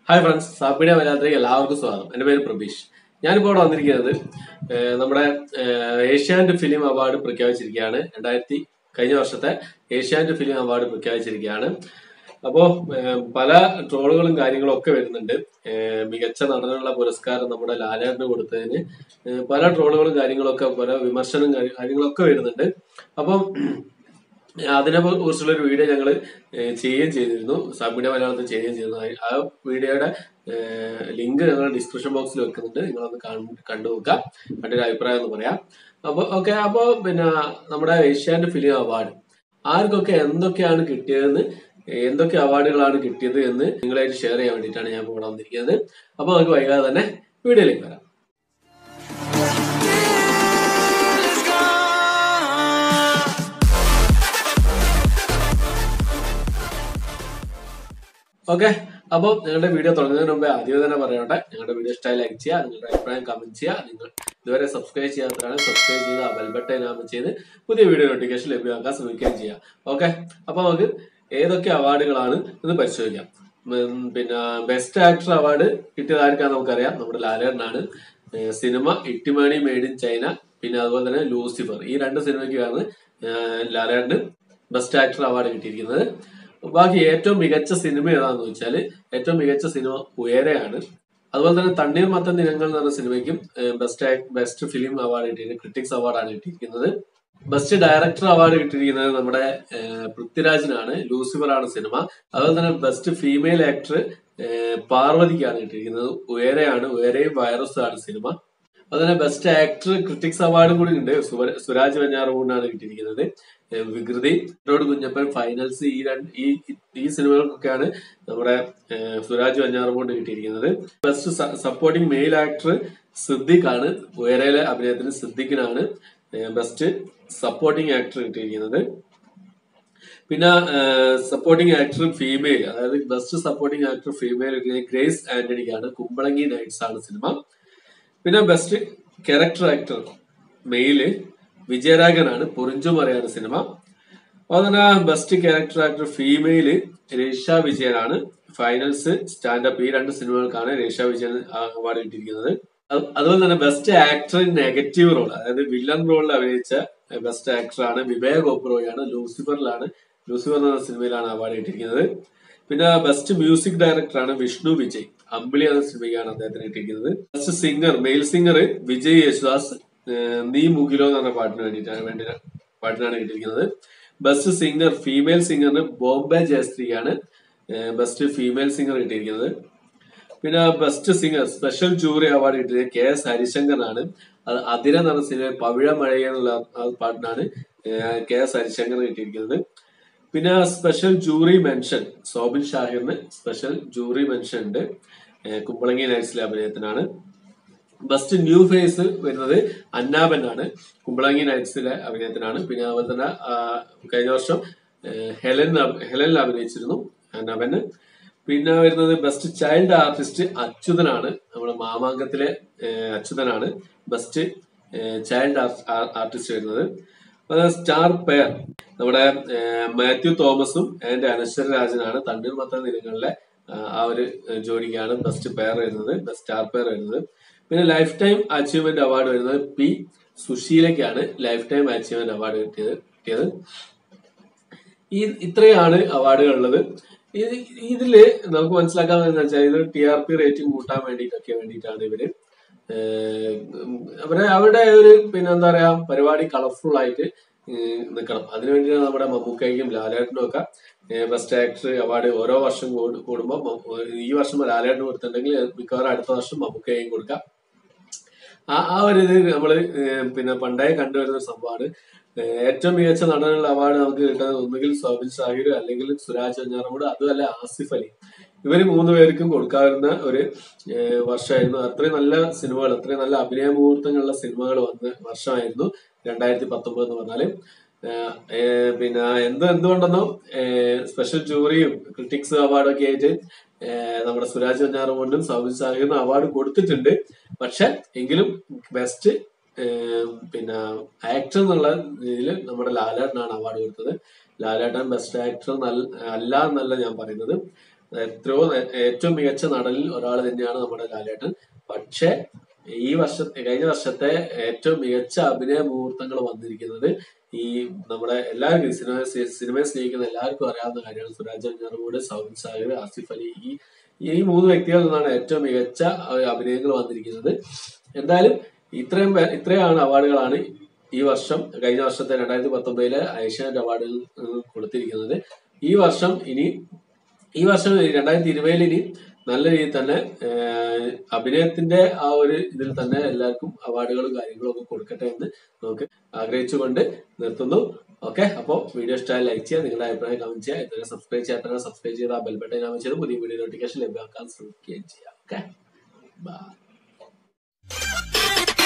hi friends സാപ്പിയുടെ മലയാളത്തിലേക്ക് എല്ലാവർക്കും സ്വാഗതം എന്റെ പേര് പ്രബീഷ് ഞാനിപ്പോൾ ഇവിടെ വന്നിരിക്കുന്നത് ഏഹ്, നമ്മുടെ ഏഹ്, ഏഷ്യാനെറ്റ് ഫിലിം അവാർഡ് പ്രഖ്യാപിച്ചിരിക്കുകയാണ് രണ്ടായിരത്തി കഴിഞ്ഞ വർഷത്തെ ഏഷ്യാനെറ്റ് ഫിലിം അവാർഡ് പ്രഖ്യാപിച്ചിരിക്കുകയാണ് അപ്പോ ഏഹ്, പല ട്രോളുകളും കാര്യങ്ങളും ഒക്കെ വരുന്നുണ്ട് ഏഹ്, മികച്ച നടനുള്ള പുരസ്കാരം നമ്മുടെ ലാലേട്ടന് കൊടുത്തതിന് ഏഹ്, പല ട്രോളുകളും കാര്യങ്ങളൊക്കെ പല വിമർശനം കാര്യ- കാര്യങ്ങളൊക്കെ വരുന്നുണ്ട് അപ്പം അതിനെ കുറിച്ചുള്ള ഒരു വീഡിയോ ഞങ്ങൾ ചെയ്യുകയും ചെയ്തിരുന്നു സാബിയുടെ മലയാളത്തിൽ ചെയ്യുകയും ചെയ്തിരുന്നു ആ- ആ വീഡിയോയുടെ ലിങ്ക് ഞങ്ങൾ ഡിസ്ക്രിപ്ഷൻ ബോക്സിൽ വെക്കുന്നുണ്ട് നിങ്ങളൊന്ന് കാണ- കണ്ടു നോക്കുക കണ്ടൊരു അഭിപ്രായം എന്ന് പറയാം അപ്പൊ ഓക്കെ അപ്പോ പിന്നെ നമ്മുടെ ഏഷ്യാന്റെ ഫിലിം അവാർഡ് ആർക്കൊക്കെ എന്തൊക്കെയാണ് കിട്ടിയതെന്ന് എന്തൊക്കെ അവാർഡുകളാണ് കിട്ടിയത് എന്ന് നിങ്ങളായിട്ട് ഷെയർ ചെയ്യാൻ വേണ്ടിയിട്ടാണ് ഞാൻ ഇപ്പോൾ ഇവിടെ വന്നിരിക്കുന്നത് അപ്പൊ നമുക്ക് വൈകാതെ തന്നെ വീഡിയോയിലേക്ക് വരാം ഓക്കെ അപ്പോൾ നിങ്ങളുടെ വീഡിയോ തുടങ്ങുന്നതിന് മുമ്പേ ആദ്യം തന്നെ പറയട്ടെ നിങ്ങളുടെ വീഡിയോ ഇഷ്ടമായി ലൈക്ക് ചെയ്യുക നിങ്ങളുടെ അഭിപ്രായം കമന്റ് ചെയ്യുക നിങ്ങൾ ഇതുവരെ സബ്സ്ക്രൈബ് ചെയ്യാത്തവരാണ് സബ്സ്ക്രൈബ് ചെയ്ത് ആ ബെൽബട്ടൻ ആമ ചെയ്ത് പുതിയ വീഡിയോ നോട്ടിഫിക്കേഷൻ ലഭ്യമാക്കാൻ ശ്രമിക്കുകയും ചെയ്യാം ഓക്കെ അപ്പോൾ നമുക്ക് ഏതൊക്കെ അവാർഡുകളാണ് എന്ന് പരിശോധിക്കാം ഉം, പിന്നെ ബെസ്റ്റ് ആക്ടർ അവാർഡ് കിട്ടിയത് ആർക്കാന്ന് നമുക്കറിയാം നമ്മുടെ ലാലേട്ടനാണ് ഏഹ് cinema Ittymaani Made in China പിന്നെ അതുപോലെ തന്നെ ലൂസിഫർ ഈ രണ്ട് സിനിമയ്ക്കാണ് ഏഹ് ലാലേട്ടന് ബെസ്റ്റ് ആക്ടർ അവാർഡ് കിട്ടിയിരിക്കുന്നത് ബാക്കി ഏറ്റവും മികച്ച സിനിമ ഏതാന്ന് വെച്ചാല് ഏറ്റവും മികച്ച സിനിമ ഉയരെയാണ് അതുപോലെ തന്നെ തണ്ണീർ മത്തൻ ദിനങ്ങൾ എന്ന് പറഞ്ഞ സിനിമയ്ക്കും ബെസ്റ്റ് ബെസ്റ്റ് ഫിലിം അവാർഡ് കിട്ടിയിരിക്കുന്നത് ക്രിട്ടിക്സ് അവാർഡാണ് കിട്ടിയിരിക്കുന്നത് ബെസ്റ്റ് ഡയറക്ടർ അവാർഡ് കിട്ടിയിരിക്കുന്നത് നമ്മുടെ ഏഹ്, പൃഥ്വിരാജിനാണ് ലൂസിഫർ ആണ് സിനിമ അതുപോലെ തന്നെ ബെസ്റ്റ് ഫീമെയിൽ ആക്ടർ പാർവതിക്കാണ് കിട്ടിയിരിക്കുന്നത് ഉയരെയാണ് ഉയരെയും വൈറസ് ആണ് സിനിമ അതുപോലെ തന്നെ ബെസ്റ്റ് ആക്ടർ ക്രിട്ടിക്സ് അവാർഡും കൂടി ഉണ്ട് സുവ- സുരാജ് വെഞ്ഞാറമൂടിനാണ് കിട്ടിയിരിക്കുന്നത് ഏഹ് വികൃതി റോഡ് കുഞ്ഞപ്പൻ ഫൈനൽസ് ഈ രണ്ട് ഈ ഈ സിനിമകൾക്കൊക്കെയാണ് നമ്മുടെ ഏഹ് സുരാജ് വെഞ്ഞാറമൂട് കിട്ടിയിരിക്കുന്നത് best supporting male actor Siddique ആണ് ഉയരയിലെ അഭിനയത്തിന് സിദ്ദിഖിനാണ് ബെസ്റ്റ് സപ്പോർട്ടിംഗ് ആക്ടർ കിട്ടിയിരിക്കുന്നത് പിന്നെ സപ്പോർട്ടിംഗ് ആക്ടർ ഫീമെയിൽ അതായത് best supporting actor female Grace ആന്റണിക്കാണ് കുമ്പളങ്ങി നൈറ്റ്സ് ആണ് സിനിമ പിന്നെ ബെസ്റ്റ് ക്യാരക്ടർ ആക്ടർ മെയില് വിജയരാഘവനാണ് പൊറിഞ്ചുമറയാണ് സിനിമ അതുപോലെ തന്നെ best character actor female Resha വിജയനാണ് ഫൈനൽസ് സ്റ്റാൻഡപ്പ് ഈ രണ്ട് സിനിമകൾക്കാണ് രേഷ വിജയൻ അവാർഡ് കിട്ടിയിരിക്കുന്നത് അത്- അതുപോലെ തന്നെ best actor in negative role അതായത് വില്ലൻ റോളിൽ അഭിനയിച്ച ബെസ്റ്റ് ആക്ടറാണ് വിവേക് ഓബ്രോയാണ് ലൂസിഫറിലാണ് ലൂസിഫർ എന്ന സിനിമയിലാണ് അവാർഡ് കിട്ടിയിരിക്കുന്നത് പിന്നെ ബെസ്റ്റ് മ്യൂസിക് ഡയറക്ടറാണ് വിഷ്ണു വിജയ് അമ്പിളി എന്ന സിനിമയ്ക്കാണ് അദ്ദേഹത്തിന് കിട്ടിയിരിക്കുന്നത് best singer male singer Vijay Yesudas ഏഹ് നീ മുകിലോ എന്ന് പറഞ്ഞ പാട്ടിന് വേണ്ടിയിട്ടാണ് വേണ്ടി പാട്ടിനാണ് കിട്ടിയിരിക്കുന്നത് ബെസ്റ്റ് സിംഗർ ഫീമെയിൽ സിംഗറിന് ബോംബെ ജയശ്രീയാണ് ബെസ്റ്റ് ഫീമെയിൽ സിംഗർ കിട്ടിയിരിക്കുന്നത് പിന്നെ best singer special jury award കിട്ടിയത് കെ എസ് ഹരിശങ്കറിനാണ് അത് അതിര എന്ന് പറഞ്ഞ സിനിമ പവിഴ മഴയ എന്നുള്ള ആ പാട്ടിനാണ് ഏഹ് കെ എസ് ഹരിശങ്കർ കിട്ടിയിരിക്കുന്നത് പിന്നെ സ്പെഷ്യൽ ജൂറി മെൻഷൻ സോബിൻ ഷാഹിറിന് സ്പെഷ്യൽ ജൂറി മെൻഷൻ ഉണ്ട് ഏഹ് കുമ്പളങ്ങി നൈറ്റ്സിലെ അഭിനയത്തിനാണ് ബെസ്റ്റ് ന്യൂ ഫേസ് വരുന്നത് അന്നാബൻ ആണ് കുമ്പളങ്ങി നൈറ്റ്സിലെ അഭിനയത്തിനാണ് പിന്നെ അതുപോലെ തന്നെ ആ, കഴിഞ്ഞ വർഷം ഏഹ്, ഹെലൻ അഭി- ഹെലനിൽ അഭിനയിച്ചിരുന്നു അന്നാബന് പിന്നെ വരുന്നത് ബെസ്റ്റ് ചൈൽഡ് ആർട്ടിസ്റ്റ് അച്യുതനാണ് നമ്മുടെ മാമാങ്കത്തിലെ ഏഹ്, അച്യുതനാണ് ബെസ്റ്റ് ചൈൽഡ് ആർട്ടിസ്റ്റ് വരുന്നത് അതുപോലെ സ്റ്റാർ പെയർ നമ്മുടെ ഏഹ്, മാത്യു തോമസും ആൻഡ് അനശ്വര രാജനാണ് തണ്ണീർമത്തൻ ദിനങ്ങളിലെ ആ, ആ ഒരു ഏഹ്, ജോഡിക്കാണ് ബെസ്റ്റ് പെയർ വരുന്നത് ബെസ്റ്റ് സ്റ്റാർ പെയർ വരുന്നത് പിന്നെ ലൈഫ് ടൈം അച്ചീവ്മെന്റ് അവാർഡ് വരുന്നത് പി സുശീലയ്ക്കാണ് ലൈഫ് ടൈം അച്ചീവ്മെന്റ് അവാർഡ് കിട്ടിയത് കിട്ടിയത് ഈ ഇത്രയാണ് അവാർഡുകൾ ഉള്ളത് ഇത് ഇതില് നമുക്ക് മനസ്സിലാക്കാന്ന് വെച്ചാൽ ഇത് ടി ആർ പി റേറ്റിംഗ് കൂട്ടാൻ വേണ്ടിയിട്ടൊക്കെ വേണ്ടിയിട്ടാണ് ഇവര് ഏഹ് അവരെ അവരുടെ ഒരു പിന്നെ എന്താ പറയാ പരിപാടി കളർഫുൾ ആയിട്ട് ഏഹ് നിൽക്കണം അതിനുവേണ്ടിയാണ് നമ്മുടെ മമ്മൂക്കയ്ക്കും ലാലേട്ടനും ഒക്കെ ബെസ്റ്റ് ആക്ടർ അവാർഡ് ഓരോ വർഷം കൂടു- കൂടുമ്പോൾ മമ്മൂ- ഈ വർഷം ലാലേട്ടന് കൊടുത്തിട്ടുണ്ടെങ്കിൽ മിക്കവാറും അടുത്ത വർഷം മമ്മൂക്കയ്ക്കും കൊടുക്കാം ആ ആ ഒരു ഇത് നമ്മള് ഏഹ് പിന്നെ പണ്ടേ കണ്ടുവരുന്ന ഒരു സംഭവമാണ് ഏഹ് ഏറ്റവും മികച്ച നടനുള്ള അവാർഡ് നമുക്ക് കിട്ടുന്നത് ഒന്നുകിൽ സോബിൻ ഷാഹിർ അല്ലെങ്കിൽ സുരാജ് വെഞ്ഞാറമൂട് അതുമല്ല ആസിഫ് അലി ഇവര് മൂന്ന് പേർക്കും കൊടുക്കാവുന്ന ഒരു ഏഹ് വർഷമായിരുന്നു അത്രയും നല്ല സിനിമകൾ അത്രയും നല്ല അഭിനയ മുഹൂർത്തങ്ങളുള്ള സിനിമകൾ വന്ന വർഷമായിരുന്നു രണ്ടായിരത്തി പത്തൊമ്പത് എന്ന് പറഞ്ഞാല് ഏഹ് ഏഹ് പിന്നെ എന്ത് എന്തുകൊണ്ടെന്നോ സ്പെഷ്യൽ ജൂറിയും ക്രിട്ടിക്സ് അവാർഡും ഒക്കെ ആയിട്ട് ഏഹ് നമ്മുടെ സുരാജ് വെഞ്ഞാറുകൊണ്ടും സൗബിൻ ഷാഹിറിനും അവാർഡ് കൊടുത്തിട്ടുണ്ട് പക്ഷെ എങ്കിലും ബെസ്റ്റ് പിന്നെ ആക്ടർ എന്നുള്ള രീതിയിൽ നമ്മുടെ ലാലേട്ടനാണ് അവാർഡ് കൊടുത്തത് ലാലേട്ടൻ ബെസ്റ്റ് ആക്ടർ നല്ല അല്ല എന്നല്ല ഞാൻ പറയുന്നത് എത്രയോ ന- ഏറ്റവും മികച്ച നടനിൽ ഒരാൾ തന്നെയാണ് നമ്മുടെ ലാലേട്ടൻ പക്ഷെ ഈ വർഷ കഴിഞ്ഞ വർഷത്തെ ഏറ്റവും മികച്ച അഭിനയ മുഹൂർത്തങ്ങൾ വന്നിരിക്കുന്നത് ഈ നമ്മുടെ എല്ലാവർക്കും സിനിമ സിനിമയെ സ്നേഹിക്കുന്ന എല്ലാവർക്കും അറിയാവുന്ന കാര്യമാണ് സുരാജ് അഞ്ഞാറുമൂട് സൗബിൻ സാഹിർ ആസിഫ് അലി ഈ ഈ മൂന്ന് വ്യക്തികളിൽ നിന്നാണ് ഏറ്റവും മികച്ച അഹ് അഭിനയങ്ങൾ വന്നിരിക്കുന്നത് എന്തായാലും ഇത്രയും പേ- ഇത്രയാണ് അവാർഡുകളാണ് ഈ വർഷം കഴിഞ്ഞ വർഷത്തെ രണ്ടായിരത്തി പത്തൊമ്പതിലെ ഏഷ്യാനെറ്റ് അവാർഡിൽ നിന്ന് കൊടുത്തിരിക്കുന്നത് ഈ വർഷം ഇനി ഈ വർഷം രണ്ടായിരത്തി ഇരുപതിൽ ഇനി നല്ല രീതിയിൽ തന്നെ ഏഹ്, അഭിനയത്തിന്റെ ആ ഒരു ഇതിൽ തന്നെ എല്ലാവർക്കും അവാർഡുകളും കാര്യങ്ങളും ഒക്കെ കൊടുക്കട്ടെ എന്ന് നമുക്ക് ആഗ്രഹിച്ചുകൊണ്ട് നിർത്തുന്നു ഓക്കെ അപ്പോൾ വീഡിയോ ഇഷ്ടമായി ലൈക്ക് ചെയ്യുക നിങ്ങളുടെ അഭിപ്രായം കമന്റ് ചെയ്യുക ഇതുവരെ സബ്സ്ക്രൈബ് ചെയ്യാത്ത സബ്സ്ക്രൈബ് ചെയ്ത് ആ ബെൽ ബട്ടൺ നാമം ചെയ്ത് പുതിയ വീഡിയോ നോട്ടിഫിക്കേഷൻ ലഭ്യമാക്കാൻ ശ്രമിക്കുകയും ചെയ്യാം ഓക്കെ ബൈ